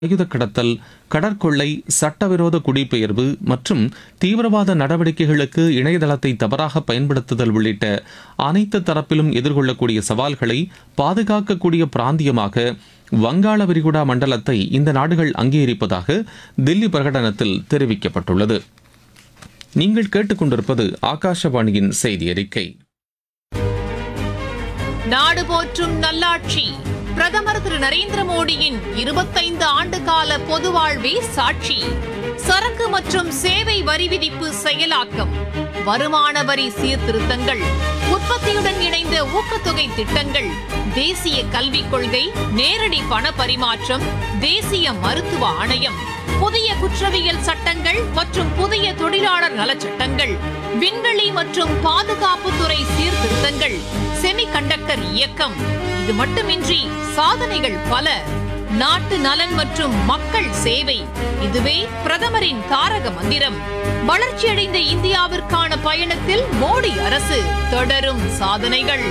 ஆயுத கடத்தல் கடற்கொள்ளை சட்டவிரோத குடிபெயர்வு மற்றும் தீவிரவாத நடவடிக்கைகளுக்கு இணையதளத்தை தவறாக பயன்படுத்துதல் உள்ளிட்ட அனைத்து தரப்பிலும் எதிர்கொள்ளக்கூடிய சவால்களை பாதுகாக்கக்கூடிய பிராந்தியமாக வங்காள விரிகுடா மண்டலத்தை இந்த நாடுகள் அங்கீகரிப்பதாக தில்லி பிரகடனத்தில் தெரிவிக்கப்பட்டுள்ளது நீங்கள் கேட்டுக்கொண்டிருப்பது ஆகாஷவாணியின் செய்தி அறிக்கை நாடு போற்றும் நல்லாட்சி பிரதமர் திரு நரேந்திர மோடியின் இருபத்தைந்து ஆண்டு கால பொது வாழ்வே சாட்சி சரக்கு மற்றும் சேவை வரி விதிப்பு செயலாக்கம் வருமான வரி சீர்திருத்தங்கள் உற்பத்தியுடன் இணைந்த ஊக்கத்தொகை திட்டங்கள் தேசிய கல்விக் கொள்கை நேரடி பண பரிமாற்றம் தேசிய மருத்துவ ஆணையம் புதிய குற்றவியல் சட்டங்கள் மற்றும் புதிய தொழிலாளர் நலச்சட்டங்கள் விண்வெளி மற்றும் பாதுகாப்புத்துறை சீர்திருத்தங்கள் செமிகண்டக்டர் இயக்கம் இது மட்டுமின்றி சாதனைகள் பல நாட்டு நலன் மற்றும் மக்கள் சேவை இதுவே பிரதமரின் தாரக மந்திரம் வளர்ச்சியடைந்த இந்தியாவிற்கான பயணத்தில் மோடி அரசு தொடரும் சாதனைகள்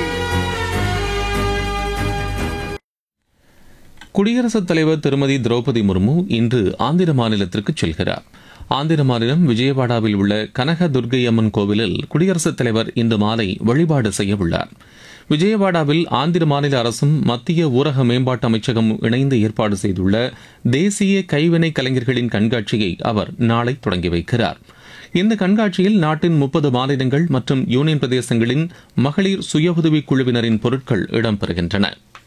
குடியரசுத் தலைவர் திருமதி திரௌபதி முர்மு இன்று ஆந்திர மாநிலத்திற்கு செல்கிறார் ஆந்திர மாநிலம் விஜயவாடாவில் உள்ள கனக துர்க்கை அம்மன் கோவிலில் குடியரசுத் தலைவர் இன்று மாலை வழிபாடு செய்ய உள்ளார் விஜயவாடாவில் ஆந்திர மாநில அரசும் மத்திய ஊரக மேம்பாட்டு அமைச்சகம் இணைந்து ஏற்பாடு செய்துள்ள தேசிய கைவினை கலைஞர்களின் கண்காட்சியை அவர் நாளை தொடங்கி வைக்கிறார் இந்த கண்காட்சியில் நாட்டின் முப்பது மாநிலங்கள் மற்றும் யூனியன் பிரதேசங்களின் மகளிர் சுய உதவிக் குழுவினரின் பொருட்கள் இடம்பெறுகின்றன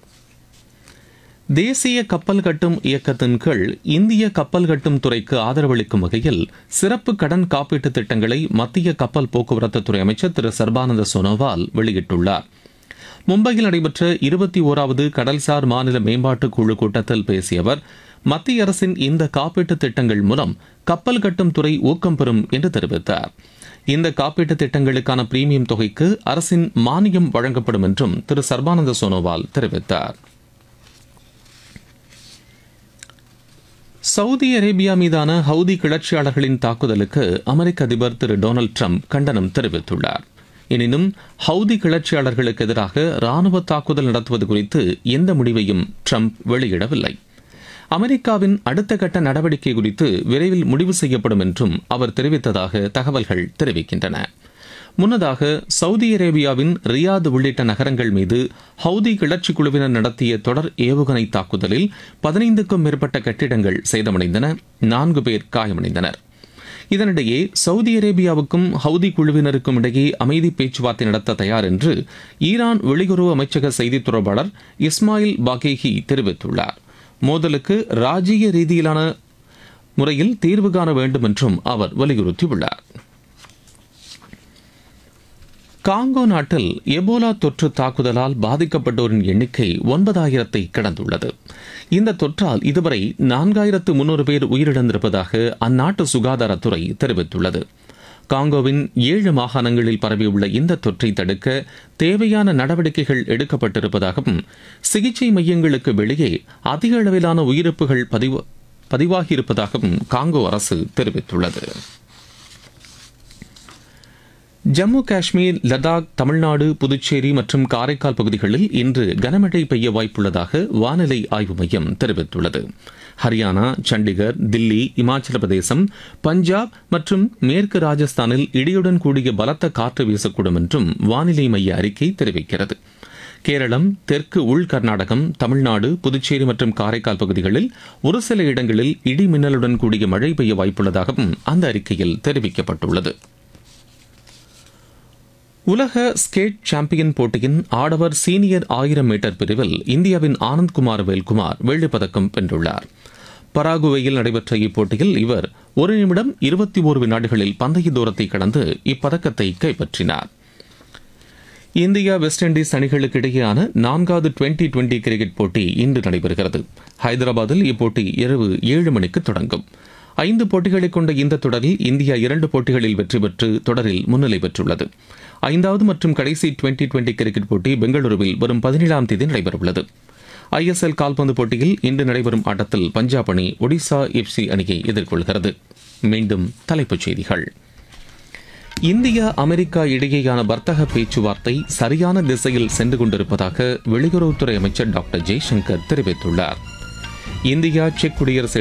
தேசிய கப்பல் கட்டும் இயக்கத்தின் கீழ் இந்திய கப்பல் கட்டும் துறைக்கு ஆதரவளிக்கும் வகையில் சிறப்பு கடன் காப்பீட்டு திட்டங்களை மத்திய கப்பல் போக்குவரத்து துறை அமைச்சர் திரு சர்பானந்த சோனோவால் வெளியிட்டுள்ளார் மும்பையில் நடைபெற்ற இருபத்தி ஓராவது கடல்சார் மாநில மேம்பாட்டு குழு கூட்டத்தில் பேசிய அவர் மத்திய அரசின் இந்த காப்பீட்டு திட்டங்கள் மூலம் கப்பல் கட்டும் துறை ஊக்கம் பெறும் என்று தெரிவித்தார் இந்த காப்பீட்டு திட்டங்களுக்கான பிரீமியம் தொகைக்கு அரசின் மானியம் வழங்கப்படும் என்றும் திரு சர்பானந்த சோனோவால் தெரிவித்தார் சவுதி அரேபியா மீதான ஹவுதி கிளர்ச்சியாளர்களின் தாக்குதலுக்கு அமெரிக்க அதிபர் திரு டொனால்டு ட்ரம்ப் கண்டனம் தெரிவித்துள்ளார் எனினும் ஹவுதி கிளர்ச்சியாளர்களுக்கு எதிராக ராணுவ தாக்குதல் நடத்துவது குறித்து எந்த முடிவையும் ட்ரம்ப் வெளியிடவில்லை அமெரிக்காவின் அடுத்த கட்ட நடவடிக்கை குறித்து விரைவில் முடிவு செய்யப்படும் என்றும் அவர் தெரிவித்ததாக தகவல்கள் தெரிவிக்கின்றன முன்னதாக சவுதி அரேபியாவின் ரியாத் உள்ளிட்ட நகரங்கள் மீது ஹவுதி கிளர்ச்சி குழுவினர் நடத்திய தொடர் ஏவுகணை தாக்குதலில் பதினைந்துக்கும் மேற்பட்ட கட்டிடங்கள் சேதமடைந்தன நான்கு பேர் காயமடைந்தனர் இதனிடையே சவுதி அரேபியாவுக்கும் ஹவுதி குழுவினருக்கும் இடையே அமைதி பேச்சுவார்த்தை நடத்த தயார் என்று ஈரான் வெளியுறவு அமைச்சக செய்தித் தொடர்பாளர் இஸ்மாயில் பாகேஹி தெரிவித்துள்ளார் மோதலுக்கு ராஜீய ரீதியிலான முறையில் தீர்வு காண வேண்டும் என்றும் அவர் வலியுறுத்தியுள்ளார் காங்கோ நாட்டில் எபோலா தொற்று தாக்குதலால் பாதிக்கப்பட்டோரின் எண்ணிக்கை ஒன்பதாயிரத்தை கடந்துள்ளது இந்த தொற்றால் இதுவரை நான்காயிரத்து முன்னூறு பேர் உயிரிழந்திருப்பதாக அந்நாட்டு சுகாதாரத்துறை தெரிவித்துள்ளது காங்கோவின் ஏழு மாகாணங்களில் பரவியுள்ள இந்த தொற்றை தடுக்க தேவையான நடவடிக்கைகள் எடுக்கப்பட்டிருப்பதாகவும் சிகிச்சை மையங்களுக்கு வெளியே அதிக அளவிலான உயிரிழப்புகள் பதிவு பதிவாகியிருப்பதாகவும் காங்கோ அரசு தெரிவித்துள்ளது ஜம்மு காஷ்மீர் லடாக் தமிழ்நாடு புதுச்சேரி மற்றும் காரைக்கால் பகுதிகளில் இன்று கனமழை பெய்ய வாய்ப்புள்ளதாக வானிலை ஆய்வு மையம் தெரிவித்துள்ளது ஹரியானா சண்டிகர் தில்லி இமாச்சல பிரதேசம் பஞ்சாப் மற்றும் மேற்கு ராஜஸ்தானில் இடியுடன் கூடிய பலத்த காற்று வீசக்கூடும் என்றும் வானிலை மைய அறிக்கை தெரிவிக்கிறது கேரளம் தெற்கு உள் கர்நாடகம் தமிழ்நாடு புதுச்சேரி மற்றும் காரைக்கால் பகுதிகளில் ஒரு சில இடங்களில் இடி மின்னலுடன் கூடிய மழை பெய்ய வாய்ப்புள்ளதாகவும் அந்த அறிக்கையில் தெரிவிக்கப்பட்டுள்ளது உலக ஸ்கேட் சாம்பியன் போட்டியின் ஆடவர் சீனியர் ஆயிரம் மீட்டர் பிரிவில் இந்தியாவின் ஆனந்த்குமார் வேல்குமார் வெள்ளிப்பதக்கம் வென்றுள்ளார் பராகுவேயில் நடைபெற்ற இப்போட்டியில் இவர் ஒரு நிமிடம் இருபத்தி ஓரு வினாடிகளில் பந்தய தூரத்தை கடந்து இப்பதக்கத்தை கைப்பற்றினார் இந்தியா வெஸ்ட் இண்டீஸ் அணிகளுக்கு இடையேயான நான்காவது டுவெண்டி டுவெண்டி கிரிக்கெட் போட்டி இன்று நடைபெறுகிறது ஹைதராபாத்தில் இப்போட்டி இரவு ஏழு மணிக்கு தொடங்கும் ஐந்து போட்டிகளை கொண்ட இந்த தொடரில் இந்தியா இரண்டு போட்டிகளில் வெற்றி பெற்று தொடரில் முன்னிலை பெற்றுள்ளது ஐந்தாவது மற்றும் கடைசி டுவெண்டி டுவெண்டி கிரிக்கெட் போட்டி பெங்களூருவில் வரும் பதினேழாம் தேதி நடைபெறவுள்ளது ஐஎஸ்எல் கால்பந்து போட்டியில் இன்று நடைபெறும் ஆட்டத்தில் பஞ்சாப் அணி ஒடிசா எஃப்சி அணியை எதிர்கொள்கிறது மீண்டும் தலைப்புச் செய்திகள் இந்தியா அமெரிக்கா இடையேயான வர்த்தக பேச்சுவார்த்தை சரியான திசையில் சென்று கொண்டிருப்பதாக வெளியுறவுத்துறை அமைச்சர் டாக்டர் ஜெய்சங்கர் தெரிவித்துள்ளார் இந்தியா செக் குடியரசு